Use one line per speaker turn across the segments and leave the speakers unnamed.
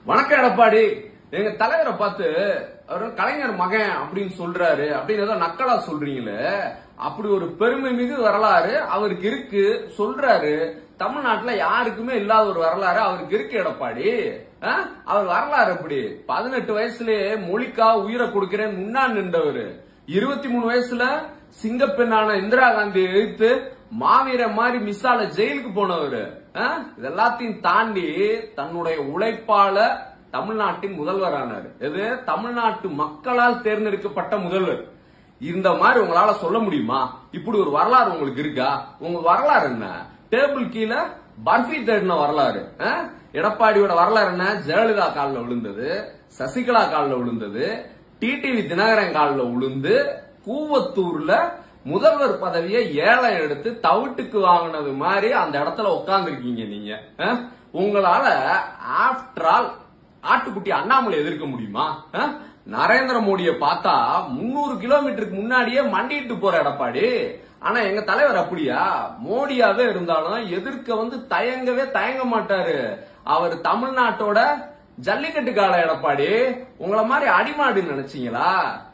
வணக்கம் எடப்பாடி எங்க தலைவரை பார்த்து அவர் கலைஞர் மகன் அப்படின்னு சொல்றாரு அப்படின்னு ஏதோ நக்கலா சொல்றீங்களே அப்படி ஒரு பெருமை மிகு வரலாறு அவருக்கு இருக்கு சொல்றாரு தமிழ்நாட்டுல யாருக்குமே இல்லாத ஒரு வரலாறு அவருக்கு இருக்கு எடப்பாடி ஆ? அவர் வரலாறு எப்படி பதினெட்டு வயசுலயே மொழிக்கா உயிரை கொடுக்கிறேன் முன்னா நின்றவரு இருபத்தி மூணு வயசுல சிங்கப்பெண்ணான இந்திரா காந்தியை எதிர்த்து மாவீர மாதிரி மிஸ்ஸால ஜெயிலுக்கு போனவரு ஆ? இது எல்லாத்தையும் தாண்டி தன்னுடைய உழைப்பால தமிழ்நாட்டின் முதல்வர் ஆனாரு எது தமிழ்நாட்டு மக்களால் தேர்ந்தெடுக்கப்பட்ட முதல்வர் இந்த மாதிரி உங்களால சொல்ல முடியுமா இப்படி ஒரு வரலாறு உங்களுக்கு இருக்கா உங்க வரலாறு என்ன டேபிள் கீழே பர்ஃபி தேடின வரலாறு ஆ? எடப்பாடியோட வரலாறு என்ன ஜெயலலிதா காலில் விழுந்தது சசிகலா காலில் விழுந்தது டிடிவி தினகரன் காலில் விழுந்து கூவத்தூர்ல முதல்வர் பதவியை ஏழை எடுத்து தவிட்டுக்கு வாங்கினது மாதிரி அந்த இடத்துல உட்கார்ந்துருக்கீங்க நீங்க ஆ? உங்களால ஆஃப்டர் ஆல் ஆட்டுக்குட்டி அண்ணாமலை எதிர்க்க முடியுமா ஆ? நரேந்திர மோடியை பார்த்தா முன்னூறு கிலோமீட்டருக்கு முன்னாடியே மண்டிட்டு போற எடப்பாடி ஆனா எங்க தலைவர் அப்படியா மோடியாவே இருந்தாலும் எதிர்க்க வந்து தயங்கவே தயங்க மாட்டாரு அவர் தமிழ்நாட்டோட ஜல்லிக்கட்டு கால எடப்பாடி உங்களை மாதிரி அடிமாடு நினைச்சீங்களா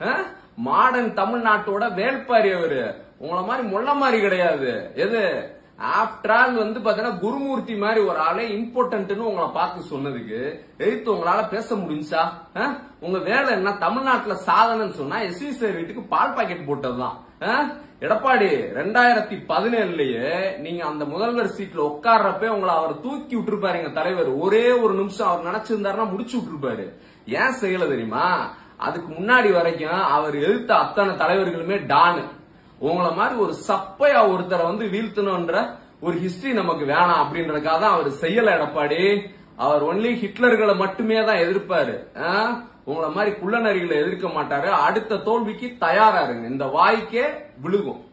மாடர்ன் தமிழ்நாட்டோட வேல்பாரி அவரு உங்களை மாதிரி முள்ள மாதிரி கிடையாது எது ஆஃப்டர் ஆல் வந்து பாத்தீங்கன்னா குருமூர்த்தி மாதிரி ஒரு ஆளே இம்பார்ட்டன்ட்னு உங்களை பார்த்து சொன்னதுக்கு எதிர்த்து உங்களால பேச முடிஞ்சா ஆ? உங்க வேலை என்ன தமிழ்நாட்டுல சாதனைன்னு சொன்னா எஸ்வி சார் வீட்டுக்கு பால் பாக்கெட் போட்டதுதான் ஆ? எடப்பாடி ரெண்டாயிரத்தி பதினேழுலயே நீங்க அந்த முதல்வர் சீட்ல உட்கார்றப்ப உங்களை அவர் தூக்கி விட்டுருப்பாரு எங்க தலைவர் ஒரே ஒரு நிமிஷம் அவர் நினைச்சிருந்தாருன்னா முடிச்சு விட்டுருப்பாரு ஏன் செய்யல தெரியுமா அதுக்கு முன்னாடி வரைக்கும் அவர் எதிர்த்த அத்தனை தலைவர்களுமே டானு உங்களை மாதிரி ஒரு சப்பையா ஒருத்தரை வந்து வீழ்த்தணும்ன்ற ஒரு ஹிஸ்டரி நமக்கு வேணாம் அப்படின்றதுக்காக தான் அவர் செய்யல எடப்பாடி அவர் ஒன்லி ஹிட்லர்களை மட்டுமே தான் எதிர்ப்பாரு ஆ? உங்களை மாதிரி குள்ளநரிகளை எதிர்க்க மாட்டாரு அடுத்த தோல்விக்கு தயாரா இருங்க இந்த வாய்க்கே விழுகும்